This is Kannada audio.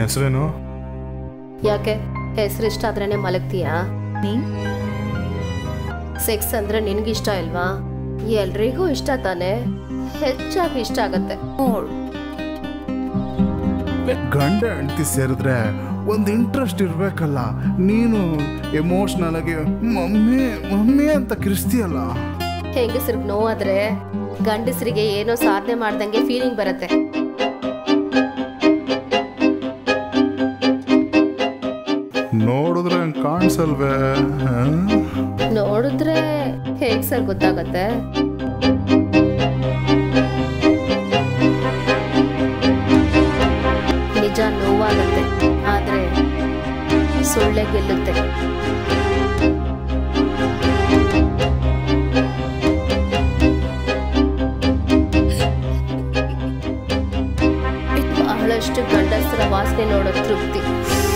ಹೆಸರೇನು ಯಾಕೆ ಹೆಸರು ಇಷ್ಟ ಆದ್ರೇನೆ ಮಲಗ್ತೀಯಾ ನೀ ಸೆಕ್ಸ್ ಅಂದ್ರೆ ನಿನ್ಗಿಷ್ಟ ಇಲ್ವಾ ಎಲ್ರಿಗೂ ಇಷ್ಟ ತಾನೆ ಹೆಚ್ಚಾಗಿ ಇಷ್ಟ ಆಗತ್ತೆ ನೋಡು ಗಂಡ ಹೆಂಡತಿ ಸೇರಿದ್ರೆ ಒಂದು ಇಂಟ್ರೆಸ್ಟ್ ಇರ್ಬೇಕಲ್ಲ ನೀನು ಎಮೋಷ್ನಲ್ ಆಗಿ ಮಮ್ಮಿ ಮಮ್ಮಿ ಅಂತ ಕಿರಿಸ್ತೀಯಲ್ಲ ಹೆಂಗಸ್ರಿಗೆ ನೋವಾದ್ರೆ ಗಂಡಸರಿಗೆ ಏನೋ ಸಾಧನೆ ಮಾಡ್ದಂಗೆ ಫೀಲಿಂಗ್ ಬರುತ್ತೆ ನೋಡಿದ್ರೆ ಹಂಗ್ ಕಾಣಿಸಲ್ವೇ ಹ? ನೋಡಿದ್ರೆ ಹೇಗ್ ಸರ್ ಗೊತ್ತಾಗತ್ತೆ ನಿಜ ನೋವಾಗತ್ತೆ ಆದ್ರೆ ಸುಳ್ಳೆ ಗೆಲ್ಲುತ್ತೆ ಬಹಳಷ್ಟು ಗಂಡಸರ ವಾಸನೆ ನೋಡೋ ತೃಪ್ತಿ